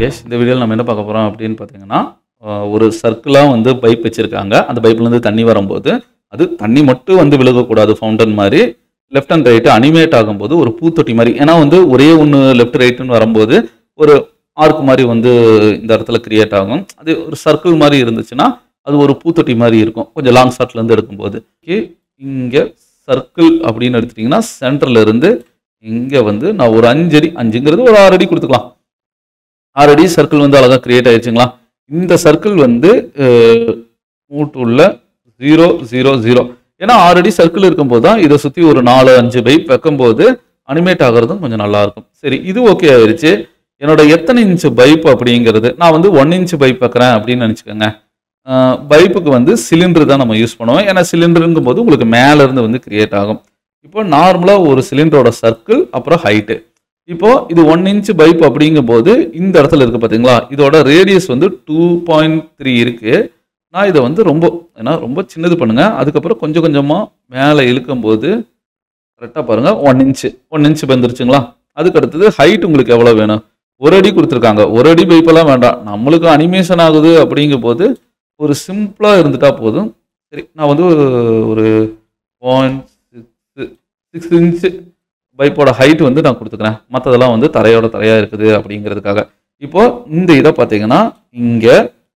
cash இந்த வீடியோவில் நம்ம என்ன பார்க்க போகிறோம் அப்படின்னு பார்த்தீங்கன்னா அஹ், ஒரு சர்க்கிளாக வந்து பைப் வச்சுருக்காங்க அந்த பைப்லேருந்து தண்ணி வரும்போது அது தண்ணி மட்டும் வந்து விழுகக்கூடாது ஃபவுண்டன் மாதிரி லெஃப்ட் அண்ட் ரைட்டு அனிமேட் ஆகும்போது ஒரு பூத்தொட்டி மாதிரி ஏன்னா வந்து ஒரே ஒன்று லெஃப்ட் ரைட்டுன்னு வரும்போது ஒரு ஆர்க் மாதிரி வந்து இந்த இடத்துல கிரியேட் ஆகும் அது ஒரு சர்க்கிள் மாதிரி இருந்துச்சுன்னா அது ஒரு பூத்தொட்டி மாதிரி இருக்கும் கொஞ்சம் லாங் ஷாட்லேருந்து எடுக்கும்போது ஓகே இங்கே சர்க்கிள் அப்படின்னு எடுத்துட்டிங்கன்னா சென்டர்ல இருந்து இங்கே வந்து நான் ஒரு அஞ்சு அடி அஞ்சுங்கிறது ஒரு ஆறு அடி கொடுத்துக்கலாம் ஆறு அடி சர்க்கிள் வந்து அழகாக கிரியேட் ஆயிடுச்சுங்களா இந்த சர்க்கிள் வந்து மூட்டுள்ள ஜீரோ ஜீரோ ஜீரோ ஏன்னா ஆறு அடி சர்க்கிள் இருக்கும்போது தான் இதை சுற்றி ஒரு நாலு அஞ்சு பைப் வைக்கும்போது அனிமேட் ஆகுறதும் கொஞ்சம் நல்லா இருக்கும் சரி இது ஓகே ஆயிருச்சு என்னோட எத்தனை இன்ச்சு பைப் அப்படிங்கிறது நான் வந்து ஒன் இன்ச் பைப் வைக்கிறேன் அப்படின்னு நினச்சிக்கோங்க பைப்புக்கு வந்து சிலிண்டர் தான் நம்ம யூஸ் பண்ணுவோம் ஏன்னா சிலிண்டருங்கும் போது உங்களுக்கு மேல இருந்து வந்து கிரியேட் ஆகும் இப்போ நார்மலாக ஒரு சிலிண்டரோட சர்க்கிள் அப்புறம் ஹைட்டு இப்போ இது ஒன் இன்ச் பைப் அப்படிங்கும்போது இந்த இடத்துல இருக்கு பார்த்தீங்களா இதோட ரேடியஸ் வந்து டூ பாயிண்ட் த்ரீ இருக்கு நான் இதை வந்து ரொம்ப ஏன்னா ரொம்ப சின்னது பண்ணுங்க அதுக்கப்புறம் கொஞ்சம் கொஞ்சமாக மேலே இழுக்கும்போது கரெக்டாக பாருங்க ஒன் இன்ச்சு ஒன் இன்ச் வந்துருச்சுங்களா அதுக்கு அடுத்தது ஹைட் உங்களுக்கு எவ்வளோ வேணும் ஒரு அடி கொடுத்துருக்காங்க ஒரு அடி பைப்பெல்லாம் வேண்டாம் நம்மளுக்கு அனிமேஷன் ஆகுது அப்படிங்கும் போது ஒரு சிம்பிளாக இருந்துட்டா போதும் சரி நான் வந்து ஒரு பாயிண்ட் சிக்ஸ் சிக்ஸ் இன்ச்சு பைப்போட ஹைட் வந்து நான் கொடுத்துக்கிறேன் மற்றதெல்லாம் வந்து தரையோட தரையாக இருக்குது அப்படிங்கிறதுக்காக இப்போ இந்த இதை பார்த்தீங்கன்னா இங்கே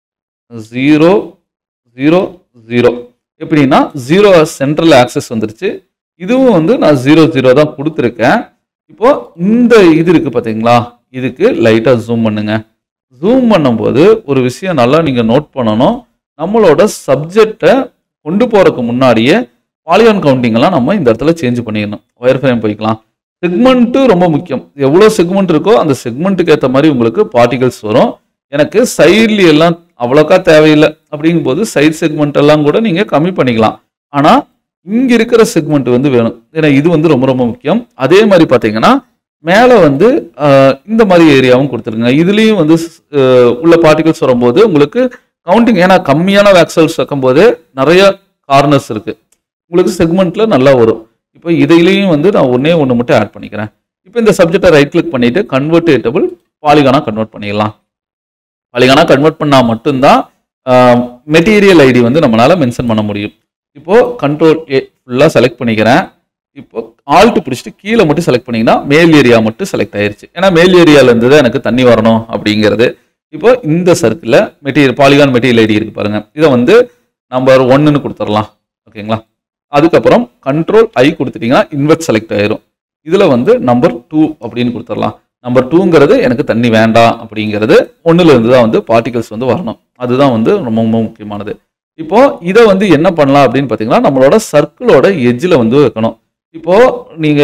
ஜீரோ ஜீரோ ஜீரோ எப்படின்னா ஜீரோ சென்ட்ரல் ஆக்சஸ் வந்துருச்சு இதுவும் வந்து நான் ஜீரோ ஜீரோ தான் கொடுத்துருக்கேன் இப்போ இந்த இது இருக்கு பார்த்தீங்களா இதுக்கு லைட்டாக ஜூம் பண்ணுங்க ஜூம் பண்ணும்போது ஒரு விஷயம் நல்லா நீங்கள் நோட் பண்ணணும் நம்மளோட சப்ஜெக்டை கொண்டு போறதுக்கு முன்னாடியே பாலிகான் கவுண்டிங் எல்லாம் நம்ம இந்த இடத்துல சேஞ்ச் பண்ணிடணும் ஒயர் ஃப்ரேம் போய்க்கலாம் செக்மெண்ட்டு ரொம்ப முக்கியம் எவ்வளோ செக்மெண்ட் இருக்கோ அந்த செக்மெண்ட்டுக்கு ஏற்ற மாதிரி உங்களுக்கு பார்ட்டிகல்ஸ் வரும் எனக்கு சைட்ல எல்லாம் அவ்வளோக்கா தேவையில்லை அப்படிங்கும்போது சைட் செக்மெண்ட் எல்லாம் கூட நீங்கள் கம்மி பண்ணிக்கலாம் ஆனால் இங்க இருக்கிற செக்மெண்ட் வந்து வேணும் ஏன்னா இது வந்து ரொம்ப ரொம்ப முக்கியம் அதே மாதிரி பார்த்தீங்கன்னா மேலே வந்து ஆஹ், இந்த மாதிரி ஏரியாவும் கொடுத்துருங்க இதுலேயும் வந்து ஆஹ், உள்ள பார்ட்டிகல்ஸ் வரும்போது உங்களுக்கு கவுண்டிங் ஏன்னா கம்மியான வேக்சல்ஸ் வைக்கும்போது நிறைய கார்னர்ஸ் இருக்கு உங்களுக்கு செக்மெண்ட்ல நல்லா வரும் இப்போ இதையிலையும் வந்து நான் ஒண்ணே ஒன்று மட்டும் ஆட் பண்ணிக்கிறேன் இப்போ இந்த சப்ஜெக்டை ரைட் கிளிக் பண்ணிட்டு கன்வெர்டேட்டபிள் பாலிகானா கன்வெர்ட் பண்ணிடலாம் பாலிகானா கன்வெர்ட் பண்ணால் மட்டும்தான் மெட்டீரியல் ஐடி வந்து நம்மளால மென்ஷன் பண்ண முடியும் இப்போ கண்ட்ரோல் ஏ ஃபுல்லாக செலக்ட் பண்ணிக்கிறேன் இப்போ ஆல்ட் பிடிச்சிட்டு கீழே மட்டும் செலக்ட் பண்ணீங்கன்னா மேல் ஏரியா மட்டும் செலக்ட் ஆயிருச்சு ஏன்னா மேல் ஏரியால இருந்து தான் எனக்கு தண்ணி வரணும் அப்படிங்கிறது இப்போ இந்த சர்க்கிளில் மெட்டீரியல் பாலிகான் மெட்டீரியல் ஐடி இருக்கு பாருங்க இதை வந்து நம்பர் ஒன்னுன்னு கொடுத்துடலாம் ஓகேங்களா அதுக்கப்புறம் கண்ட்ரோல் ஐ கொடுத்துட்டீங்கன்னா இன்வெர்ட் செலக்ட் ஆயிரும் இதில் வந்து நம்பர் டூ அப்படின்னு கொடுத்துடலாம் நம்பர் டூங்கிறது எனக்கு தண்ணி வேண்டாம் அப்படிங்கிறது ஒன்றுல இருந்து தான் வந்து பார்ட்டிகல்ஸ் வந்து வரணும் அதுதான் வந்து ரொம்ப ரொம்ப முக்கியமானது இப்போ இதை வந்து என்ன பண்ணலாம் அப்படின்னு பார்த்தீங்கன்னா நம்மளோட சர்க்கிளோட எஜ்ஜில் வந்து வைக்கணும் இப்போ நீங்க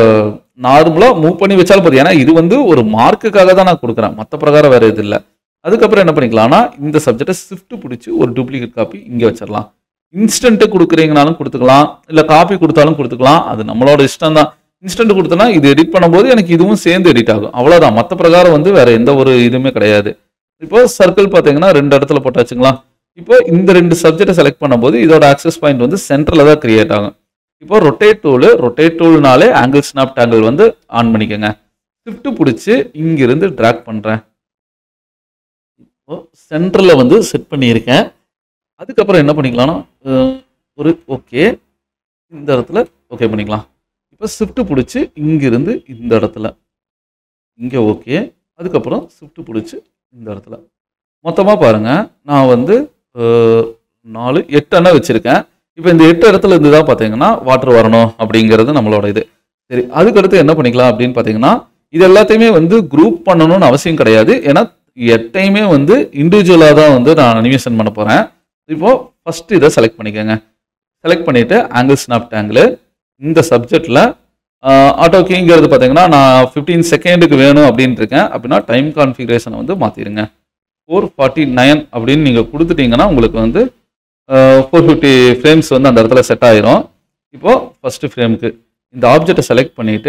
நார்மலா மூவ் பண்ணி வச்சாலும் போதும் ஏன்னா இது வந்து ஒரு மார்க்குக்காக தான் நான் கொடுக்குறேன் மற்ற பிரகாரம் வேற இது இல்லை அதுக்கப்புறம் என்ன பண்ணிக்கலாம்னா இந்த சப்ஜெக்டை ஷிஃப்ட் பிடிச்சி ஒரு டூப்ளிகேட் காப்பி இங்கே வச்சிடலாம் இன்ஸ்டன்ட் கொடுக்குறீங்கனாலும் கொடுத்துக்கலாம் இல்லை காப்பி கொடுத்தாலும் கொடுத்துக்கலாம் அது நம்மளோட இஷ்டம் தான் இன்ஸ்டன்ட் கொடுத்தனா இது எடிட் பண்ணும்போது எனக்கு இதுவும் சேர்ந்து எடிட் ஆகும் அவ்வளோதான் மற்ற பிரகாரம் வந்து வேற எந்த ஒரு இதுவுமே கிடையாது இப்போ சர்க்கிள் பார்த்தீங்கன்னா ரெண்டு இடத்துல போட்டாச்சுங்களா இப்போ இந்த ரெண்டு சப்ஜெக்டை செலக்ட் பண்ணும்போது இதோட ஆக்சஸ் பாயிண்ட் வந்து சென்டரில் தான் கிரியேட் ஆகும் இப்போ ரொட்டேட் டூலு ரொட்டேட் டூல்னாலே ஆங்கிள் ஸ்னாப் டேங்கிள் வந்து ஆன் பண்ணிக்கோங்க ஷிஃப்ட் பிடிச்சி இங்கிருந்து ட்ராக் பண்ணுறேன் இப்போ சென்டரில் வந்து செட் பண்ணியிருக்கேன் அதுக்கப்புறம் என்ன பண்ணிக்கலாம்னா அஹ், ஒரு ஓகே இந்த இடத்துல ஓகே பண்ணிக்கலாம் இப்போ ஷிஃப்ட் பிடிச்சி இங்கிருந்து இந்த இடத்துல இங்கே ஓகே அதுக்கப்புறம் ஷிஃப்ட் பிடிச்சி இந்த இடத்துல மொத்தமாக பாருங்கள் நான் வந்து அஹ், நாலு எட்டு அண்ணா வச்சுருக்கேன் இப்போ இந்த எட்டு இடத்துல இருந்து தான் பார்த்தீங்கன்னா வாட்டர் வரணும் அப்படிங்கிறது நம்மளோட இது சரி அதுக்கடுத்து என்ன பண்ணிக்கலாம் அப்படின்னு பார்த்தீங்கன்னா இது எல்லாத்தையுமே வந்து குரூப் பண்ணணும்னு அவசியம் கிடையாது ஏன்னா எட்டையுமே வந்து இண்டிவிஜுவலாக தான் வந்து நான் அனிமேஷன் பண்ண போகிறேன் இப்போ ஃபர்ஸ்ட் இதை செலக்ட் பண்ணிக்கோங்க செலக்ட் பண்ணிவிட்டு ஆங்கிள் ஸ்னாப் டேங்கிள் இந்த சப்ஜெக்டில் ஆட்டோ கீங்கிறது பார்த்தீங்கன்னா நான் ஃபிஃப்டீன் செகண்டுக்கு வேணும் அப்படின்னு இருக்கேன் அப்படின்னா டைம் கான்ஃபிகரேஷனை வந்து மாற்றிடுங்க ஃபோர் ஃபார்ட்டி நைன் அப்படின்னு நீங்கள் கொடுத்துட்டீங்கன்னா உங்களுக்கு வந்து ஃபோர் ஃபிஃப்டி ஃப்ரேம்ஸ் வந்து அந்த இடத்துல செட் ஆயிரும் இப்போது ஃபஸ்ட்டு ஃப்ரேமுக்கு இந்த ஆப்ஜெக்டை செலக்ட் பண்ணிவிட்டு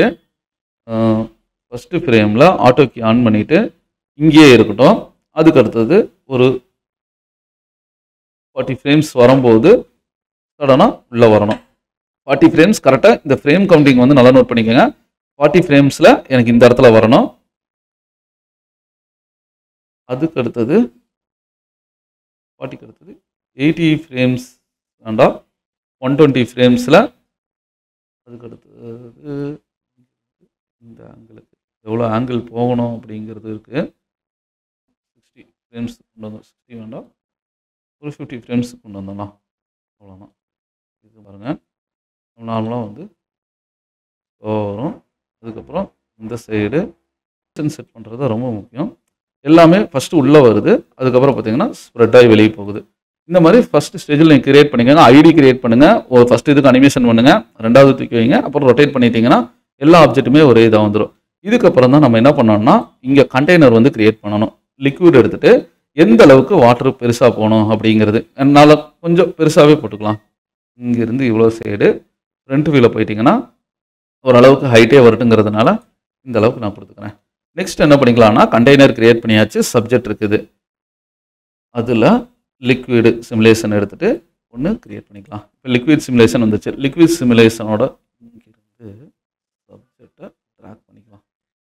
ஃபஸ்ட்டு ஃப்ரேமில் ஆட்டோ கீ ஆன் பண்ணிவிட்டு இங்கேயே இருக்கட்டும் அதுக்கு அடுத்தது ஒரு ஃபார்ட்டி ஃப்ரேம்ஸ் வரும்போது சடனாக உள்ளே வரணும் ஃபார்ட்டி ஃப்ரேம்ஸ் கரெக்டாக இந்த ஃப்ரேம் கவுண்டிங் வந்து நல்லா நோட் பண்ணிக்கோங்க ஃபார்ட்டி ஃப்ரேம்ஸில் எனக்கு இந்த இடத்துல வரணும் அதுக்கு அடுத்தது ஃபார்ட்டிக்கு அடுத்தது எயிட்டி ஃப்ரேம்ஸ் வேண்டா ஒன் டுவெண்ட்டி ஃப்ரேம்ஸில் அதுக்கு அடுத்தது இந்த ஆங்கிளுக்கு எவ்வளோ ஆங்கிள் போகணும் அப்படிங்கிறது இருக்குது சிக்ஸ்டி ஃப்ரேம்ஸ் கொண்டு வந்தோம் சிக்ஸ்டி வேண்டாம் ஒரு ஃபிஃப்டி ஃப்ரேம்ஸ் கொண்டு வந்தோம்னா அவ்வளோதான் இது பாருங்கள் நார்மலாக வந்து ஸ்லோ வரும் அதுக்கப்புறம் இந்த சைடு செட் பண்ணுறது ரொம்ப முக்கியம் எல்லாமே ஃபஸ்ட்டு உள்ளே வருது அதுக்கப்புறம் பார்த்தீங்கன்னா ஸ்ப்ரெட் ஆகி வெளியே போகுது இந்த மாதிரி ஃபர்ஸ்ட் ஸ்டேஜில் நீங்கள் கிரியேட் பண்ணிக்கோங்க ஐடி கிரியேட் பண்ணுங்கள் ஒரு ஃபஸ்ட் இதுக்கு அனிமேஷன் பண்ணுங்கள் ரெண்டாவது தூக்கி வைங்க அப்புறம் ரொட்டேட் பண்ணிட்டீங்கன்னா எல்லா ஆப்ஜெக்ட்டுமே ஒரே இதாக வந்துடும் இதுக்கப்புறம் தான் நம்ம என்ன பண்ணோம்னா இங்கே கண்டெய்னர் வந்து கிரியேட் பண்ணணும் லிக்விட் எடுத்துட்டு எந்த அளவுக்கு வாட்டர் பெருசாக போகணும் அப்படிங்கிறது என்னால் கொஞ்சம் பெருசாகவே போட்டுக்கலாம் இங்கேருந்து இவ்வளோ சைடு ஃப்ரண்ட் வியூவில் போயிட்டீங்கன்னா ஓரளவுக்கு ஹைட்டே வரட்டுங்கிறதுனால இந்த அளவுக்கு நான் கொடுத்துக்கிறேன் நெக்ஸ்ட் என்ன பண்ணிக்கலாம்னா கண்டெய்னர் கிரியேட் பண்ணியாச்சு சப்ஜெக்ட் இருக்குது அதில் லிக்விடு சிமுலேஷன் எடுத்துட்டு ஒன்று கிரியேட் பண்ணிக்கலாம் இப்போ லிக்விட் சிமுலேஷன் வந்துச்சு லிக்விட் சிமுலேஷனோட இங்கிருந்து சப்ஜெக்டை ட்ராக் பண்ணிக்கலாம்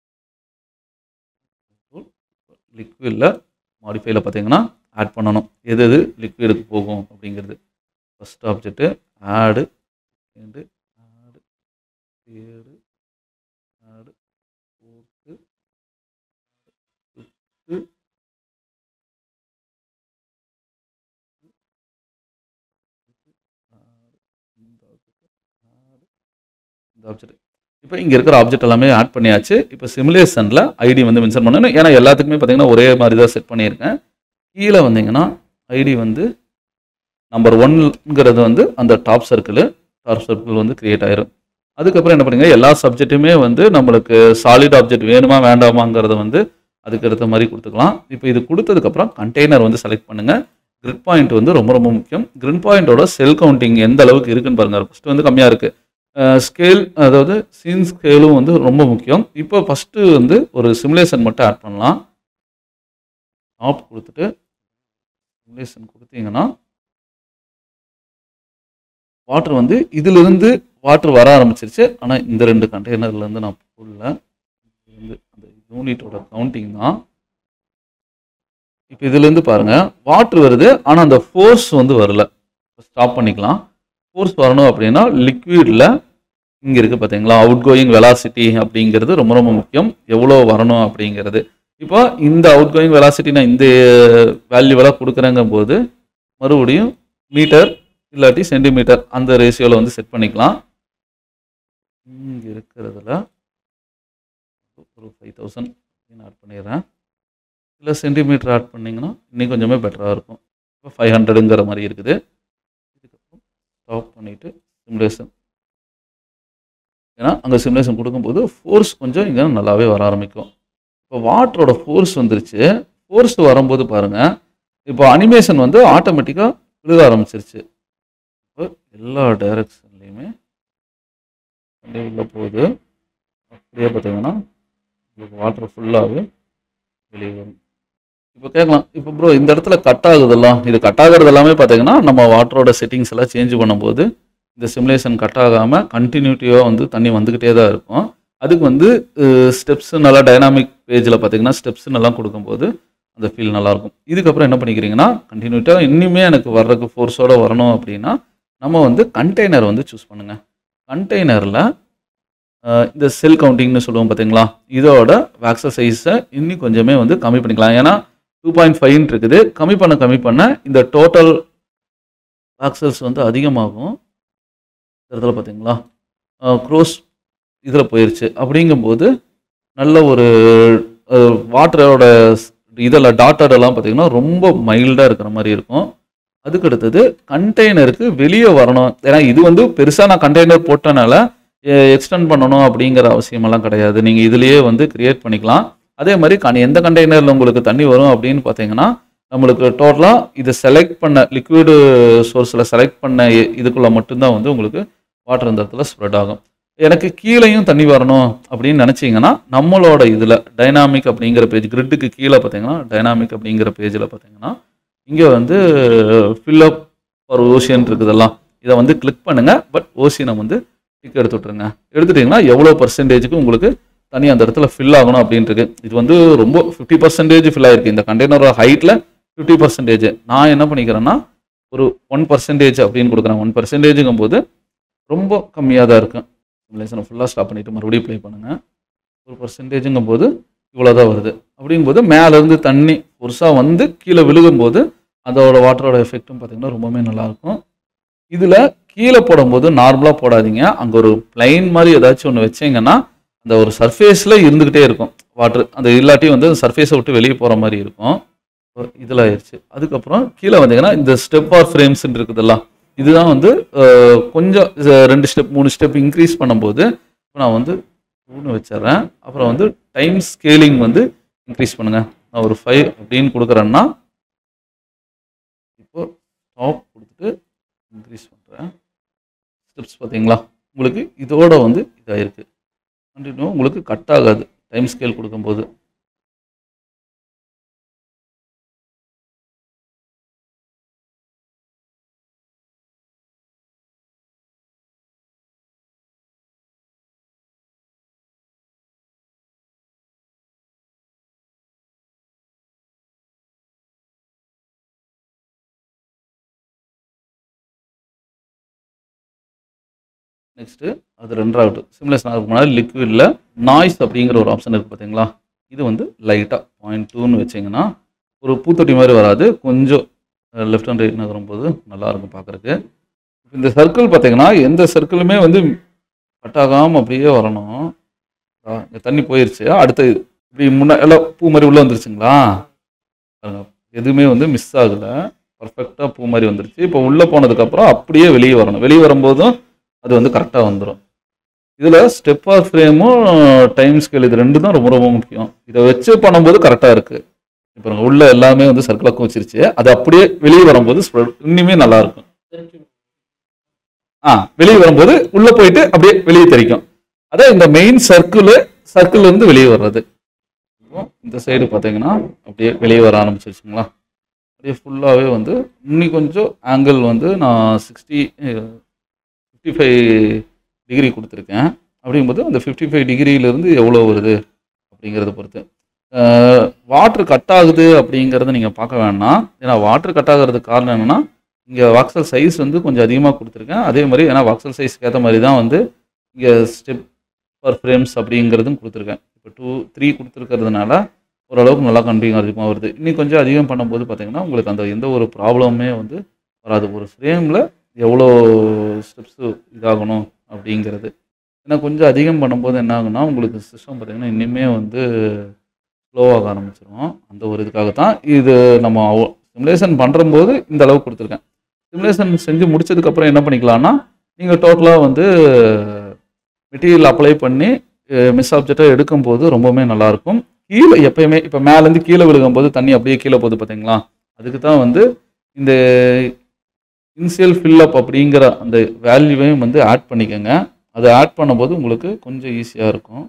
லிக்விடில் மாடிஃபைல பார்த்தீங்கன்னா ஆட் பண்ணணும் எது எது லிக்விடுக்கு போகும் அப்படிங்கிறது ஃபஸ்ட் ஆப்ஜெக்ட்டு ஆடு ரெண்டு ஆடு ஏடு ஆடு ஃபோர்த்து ஃபிஃப்த்து இந்த ஆப்ஜெக்ட் இப்போ இங்கே இருக்கிற ஆப்ஜெக்ட் எல்லாமே ஆட் பண்ணியாச்சு இப்போ சிமுலேஷனில் ஐடி வந்து மென்ஷன் பண்ணணும் ஏன்னா எல்லாத்துக்குமே பார்த்தீங்கன்னா ஒரே மாதிரி தான் செட் பண்ணியிருக்கேன் கீழே வந்தீங்கன்னா ஐடி வந்து நம்பர் ஒன்ங்கிறது வந்து அந்த டாப் சர்க்கிள் டாப் சர்க்கிள் வந்து கிரியேட் ஆயிரும் அதுக்கப்புறம் என்ன பண்ணுங்க எல்லா சப்ஜெக்ட்டுமே வந்து நம்மளுக்கு சாலிட் ஆப்ஜெக்ட் வேணுமா வேண்டாமாங்கிறத வந்து அதுக்கு அடுத்த மாதிரி கொடுத்துக்கலாம் இப்போ இது கொடுத்ததுக்கப்புறம் கண்டெய்னர் வந்து செலக்ட் பண்ணுங்கள் கிரிட் பாயிண்ட் வந்து ரொம்ப ரொம்ப முக்கியம் கிரிட் பாயிண்டோட செல் கவுண்டிங் எந்த அளவுக்கு இருக்குன்னு பாருங்க ஃபஸ்ட்டு வந்து கம்மியாக இருக்குது ஸ்கேல் அதாவது சீன் ஸ்கேலும் வந்து ரொம்ப முக்கியம் இப்போ ஃபஸ்ட்டு வந்து ஒரு சிமுலேஷன் மட்டும் ஆட் பண்ணலாம் ஆப் கொடுத்துட்டு சிமுலேஷன் கொடுத்தீங்கன்னா வாட்டர் வந்து இதிலிருந்து வாட்டர் வர ஆரம்பிச்சிருச்சு ஆனால் இந்த ரெண்டு கண்டெய்னர்லேருந்து நான் போடல இது வந்து அந்த யூனிட்டோட கவுண்டிங் தான் இப்போ இதுலேருந்து பாருங்க வாட்டர் வருது ஆனால் அந்த ஃபோர்ஸ் வந்து வரல ஸ்டாப் பண்ணிக்கலாம் ஃபோர்ஸ் வரணும் அப்படின்னா லிக்விடில் இங்கே இருக்குது பார்த்தீங்களா அவுட் கோயிங் வெலாசிட்டி அப்படிங்கிறது ரொம்ப ரொம்ப முக்கியம் எவ்வளோ வரணும் அப்படிங்கிறது இப்போ இந்த அவுட் கோயிங் வெலாசிட்டி நான் இந்த வேல்யூவெல்லாம் கொடுக்குறேங்கும் போது மறுபடியும் மீட்டர் இல்லாட்டி சென்டிமீட்டர் அந்த ரேஷியோவில் வந்து செட் பண்ணிக்கலாம் இங்கே இருக்கிறதுல ஒரு ஃபைவ் தௌசண்ட் ஆட் பண்ணிடுறேன் இல்லை சென்டிமீட்டர் ஆட் பண்ணிங்கன்னா இன்னும் கொஞ்சமே பெட்டராக இருக்கும் இப்போ ஃபைவ் ஹண்ட்ரடுங்கிற மாதிரி இருக்குது இதுக்கப்புறம் ஸ்டாப் பண்ணிவிட்டு சிமுலேஷன் ஏன்னா அங்கே சிமுலேஷன் கொடுக்கும்போது ஃபோர்ஸ் கொஞ்சம் இங்கே நல்லாவே வர ஆரம்பிக்கும் இப்போ வாட்டரோட ஃபோர்ஸ் வந்துருச்சு ஃபோர்ஸ் வரும்போது பாருங்கள் இப்போ அனிமேஷன் வந்து ஆட்டோமேட்டிக்காக விழுக ஆரம்பிச்சிருச்சு இப்போ எல்லா டைரக்ஷன்லேயுமே அப்படியே உள்ள போகுது அப்படியே பார்த்தீங்கன்னா உங்களுக்கு வாட்டர் ஃபுல்லாகவே வெளியே வரும் இப்போ கேட்கலாம் இப்போ ப்ரோ இந்த இடத்துல கட் ஆகுதெல்லாம் இது கட் ஆகுறது எல்லாமே பார்த்தீங்கன்னா நம்ம வாட்டரோட செட்டிங்ஸ் எல்லாம் சேஞ்ச் பண்ணும்போது இந்த சிமுலேஷன் கட் ஆகாமல் கண்டினியூட்டிவாக வந்து தண்ணி வந்துக்கிட்டே தான் இருக்கும் அதுக்கு வந்து ஸ்டெப்ஸ் நல்லா டைனாமிக் பேஜில் பார்த்தீங்கன்னா ஸ்டெப்ஸ் நல்லா கொடுக்கும்போது அந்த ஃபீல் நல்லாயிருக்கும் இதுக்கப்புறம் என்ன பண்ணிக்கிறீங்கன்னா கண்டினியூட்டாக இன்னுமே எனக்கு வர்றதுக்கு ஃபோர்ஸோடு வரணும் அப்படின்னா நம்ம வந்து கண்டெய்னர் வந்து சூஸ் பண்ணுங்கள் கண்டெய்னரில் இந்த செல் கவுண்டிங்னு சொல்லுவோம் பார்த்தீங்களா இதோட வேக்சல் சைஸை இன்னும் கொஞ்சமே வந்து கம்மி பண்ணிக்கலாம் ஏன்னா டூ பாயிண்ட் ஃபைவ்னு இருக்குது கம்மி பண்ண கம்மி பண்ண இந்த டோட்டல் வேக்சல்ஸ் வந்து அதிகமாகும் இந்த இடத்துல பார்த்தீங்களா க்ரோஸ் இதில் போயிருச்சு அப்படிங்கும்போது நல்ல ஒரு வாட்டரோட இதில் டாட்டடெல்லாம் பார்த்தீங்கன்னா ரொம்ப மைல்டாக இருக்கிற மாதிரி இருக்கும் அதுக்கு அடுத்தது கண்டெய்னருக்கு வெளியே வரணும் ஏன்னா இது வந்து பெருசாக நான் கண்டெய்னர் போட்டனால எக்ஸ்டெண்ட் பண்ணணும் அப்படிங்கிற அவசியமெல்லாம் கிடையாது நீங்கள் இதுலேயே வந்து கிரியேட் பண்ணிக்கலாம் அதே மாதிரி கண் எந்த கண்டெய்னரில் உங்களுக்கு தண்ணி வரும் அப்படின்னு பார்த்தீங்கன்னா நம்மளுக்கு டோட்டலாக இதை செலக்ட் பண்ண லிக்விடு சோர்ஸில் செலக்ட் பண்ண இ- இதுக்குள்ள மட்டும்தான் வந்து உங்களுக்கு வாட்டர் இந்த இடத்துல ஸ்ப்ரெட் ஆகும் எனக்கு கீழேயும் தண்ணி வரணும் அப்படின்னு நினச்சிங்கன்னா நம்மளோட இதில் டைனாமிக் அப்படிங்கிற பேஜ் கிரிட்டுக்கு கீழே பார்த்தீங்கன்னா டைனாமிக் அப்படிங்கிற பேஜில் பார்த்தீங்கன்னா இங்கே வந்து ஃபில்அப் ஃபார் ஓஷியன் இருக்குதெல்லாம் இதை வந்து கிளிக் பண்ணுங்கள் பட் ஓஷியனை வந்து டிக் எடுத்து விட்ருங்க எடுத்துட்டிங்கன்னா எவ்வளோ பர்சன்டேஜுக்கு உங்களுக்கு தண்ணி அந்த இடத்துல ஃபில் ஆகணும் அப்படின்ட்டு இது வந்து ரொம்ப ஃபிஃப்டி பர்சன்டேஜ் ஃபில் ஆயிருக்கு இந்த கண்டெய்னரோட ஹைட்டில் ஃபிஃப்டி பர்சன்டேஜ் நான் என்ன பண்ணிக்கிறேன்னா ஒரு ஒன் பர்சன்டேஜ் அப்படின்னு கொடுக்குறேன் ஒன் பர்சன்டேஜுங்கும் போது ரொம்ப கம்மியாக தான் இருக்கும் சிமுலேஷனை ஃபுல்லாக ஸ்டாப் பண்ணிவிட்டு மறுபடியும் ப்ளே பண்ணுங்கள் ஒரு பர்சன்டேஜுங்கும் போது இவ்வளோ தான் வருது அப்படிங்கும்போது மேலேருந்து தண்ணி புதுசாக வந்து கீழே விழுகும்போது அதோட வாட்டரோட எஃபெக்ட்டும் பார்த்தீங்கன்னா ரொம்பவுமே நல்லாயிருக்கும் இதில் கீழே போடும்போது நார்மலாக போடாதீங்க அங்கே ஒரு பிளைன் மாதிரி ஏதாச்சும் ஒன்று வச்சீங்கன்னா அந்த ஒரு சர்ஃபேஸில் இருந்துக்கிட்டே இருக்கும் வாட்டர் அந்த இல்லாட்டி வந்து சர்ஃபேஸை விட்டு வெளியே போகிற மாதிரி இருக்கும் இதில் ஆயிடுச்சு அதுக்கப்புறம் கீழே வந்தீங்கன்னா இந்த ஸ்டெப் ஆர் ஃப்ரேம்ஸ் இருக்குதெல்லாம் இதுதான் வந்து அஹ், கொஞ்சம் இது ரெண்டு ஸ்டெப் மூணு ஸ்டெப் இன்க்ரீஸ் பண்ணும்போது இப்போ நான் வந்து டூன்னு வச்சிடுறேன் அப்புறம் வந்து டைம் ஸ்கேலிங் வந்து இன்க்ரீஸ் பண்ணுங்க நான் ஒரு ஃபைவ் அப்படின்னு கொடுக்குறேன்னா இப்போ டாப் கொடுத்துட்டு இன்க்ரீஸ் பண்ணுறேன் ஸ்டெப்ஸ் பார்த்தீங்களா உங்களுக்கு இதோட வந்து இதாயிருக்கு கண்டினியூ உங்களுக்கு கட் ஆகாது டைம் ஸ்கேல் கொடுக்கும்போது நெக்ஸ்ட்டு அது ரெண்டாவது சிம்லெஸ் ஆகிறதுக்கு முன்னாடி லிக்விடில் நாய்ஸ் அப்படிங்கிற ஒரு ஆப்ஷன் இருக்குது பார்த்தீங்களா இது வந்து லைட்டாக பாயிண்ட் டூன்னு வச்சிங்கன்னா ஒரு பூத்தொட்டி மாதிரி வராது கொஞ்சம் லெஃப்ட் ஹேண்ட் ரைட் நகரும்போது நல்லா இருக்கும் பார்க்குறக்கு இந்த சர்க்கிள் பார்த்தீங்கன்னா எந்த சர்க்கிளுமே வந்து கட் ஆகாமல் அப்படியே வரணும் ஆ, இங்க தண்ணி போயிருச்சு அடுத்து இப்படி முன்ன எல்லாம் பூ மாதிரி உள்ளே வந்துருச்சுங்களா பாருங்க, எதுவுமே வந்து மிஸ் ஆகலை பர்ஃபெக்டாக பூ மாதிரி வந்துருச்சு இப்போ உள்ளே போனதுக்கப்புறம் அப்படியே வெளியே வரணும் வெளியே வரும்போதும் அது வந்து கரெக்டாக வந்துடும் இதில் ஸ்டெப் ஆர் ஃப்ரேமும் டைம் ஸ்கேல் இது ரெண்டு தான் ரொம்ப ரொம்ப முக்கியம் இதை வச்சு பண்ணும்போது கரெக்டாக இருக்குது இப்போ பாருங்க, உள்ள எல்லாமே வந்து சர்க்கிளாக வச்சிருச்சு அது அப்படியே வெளியே வரும்போது spread இன்னுமே நல்லா இருக்கும் ஆ வெளியே வரும்போது உள்ளே போயிட்டு அப்படியே வெளியே தெரிக்கும் அதான் இந்த மெயின் சர்க்கிள் சர்க்கிள் இருந்து வெளியே வர்றது இப்போ இந்த சைடு பார்த்தீங்கன்னா அப்படியே வெளியே வர ஆரம்பிச்சிருச்சுங்களா அப்படியே ஃபுல்லாகவே வந்து இன்னி கொஞ்சம் ஆங்கிள் வந்து நான் சிக்ஸ்டி ஃபிஃப்டி ஃபைவ் டிகிரி கொடுத்துருக்கேன் அப்படிங்கும்போது அந்த ஃபிஃப்டி ஃபைவ் டிகிரியிலேருந்து எவ்வளோ வருது அப்படிங்கிறத பொறுத்து வாட்ரு கட் ஆகுது அப்படிங்கிறத நீங்கள் பார்க்க வேணாம் ஏன்னா வாட்ரு கட் ஆகிறதுக்கு காரணம் என்னென்னா இங்கே வாக்சல் சைஸ் வந்து கொஞ்சம் அதிகமாக கொடுத்துருக்கேன் அதே மாதிரி ஏன்னா வாக்சல் சைஸ்க்கு ஏற்ற மாதிரி தான் வந்து இங்கே ஸ்டெப் பர் ஃப்ரேம்ஸ் அப்படிங்கிறதும் கொடுத்துருக்கேன் இப்போ டூ த்ரீ கொடுத்துருக்கிறதுனால ஓரளவுக்கு நல்லா கண்டிப்பாக அதிகமாக வருது இன்னும் கொஞ்சம் அதிகம் பண்ணும்போது பார்த்தீங்கன்னா உங்களுக்கு அந்த எந்த ஒரு ப்ராப்ளமுமே வந்து வராது ஒரு ஃப்ரேமில் எவ்வளோ ஸ்டெப்ஸு இதாகணும் அப்படிங்கிறது ஏன்னா கொஞ்சம் அதிகம் பண்ணும்போது என்ன ஆகும்னா உங்களுக்கு சிஸ்டம் பார்த்தீங்கன்னா இன்னுமே வந்து ஸ்லோவாக ஆரம்பிச்சிரும் அந்த ஒரு இதுக்காக தான் இது நம்ம சிமுலேஷன் பண்ணும்போது இந்த அளவுக்கு கொடுத்துருக்கேன் சிமுலேஷன் செஞ்சு முடிச்சதுக்கப்புறம் என்ன பண்ணிக்கலாம்னா நீங்கள் டோட்டலாக வந்து மெட்டீரியல் அப்ளை பண்ணி மிஸ் ஆப்ஜெக்டை எடுக்கும்போது ரொம்பவுமே நல்லாயிருக்கும் கீழே எப்பயுமே இப்போ மேலேருந்து கீழே விழுகும்போது தண்ணி அப்படியே கீழே போகுது பார்த்தீங்களா அதுக்கு தான் வந்து இந்த இன்சியல் ஃபில்லப் அப்படிங்கிற அந்த வேல்யூவையும் வந்து ஆட் பண்ணிக்கோங்க அதை ஆட் பண்ணும்போது உங்களுக்கு கொஞ்சம் ஈஸியாக இருக்கும்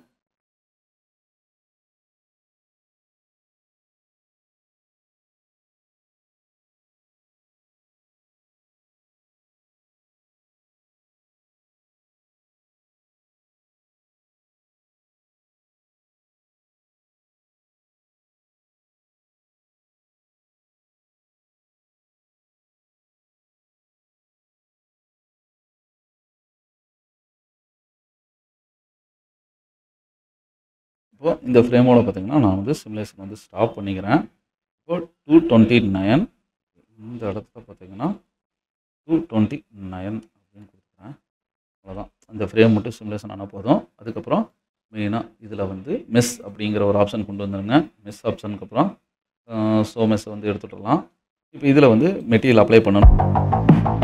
இப்போ இந்த ஃப்ரேமோட பார்த்தீங்கன்னா நான் வந்து சிமுலேஷன் வந்து ஸ்டாப் பண்ணிக்கிறேன் இப்போ டூ டுவெண்ட்டி நைன் இந்த இடத்துல பார்த்தீங்கன்னா டூ டுவெண்ட்டி நைன் அப்படின்னு கொடுக்குறேன் அவ்வளோதான் அந்த ஃப்ரேம் மட்டும் சிமுலேஷன் ஆனால் போதும் அதுக்கப்புறம் மெயினாக இதில் வந்து மெஸ் அப்படிங்கிற ஒரு ஆப்ஷன் கொண்டு வந்துருங்க மெஸ் ஆப்ஷனுக்கு அப்புறம் ஸோ மெஸ்ஸை வந்து எடுத்துடலாம் இப்போ இதில் வந்து மெட்டீரியல் அப்ளை பண்ணணும்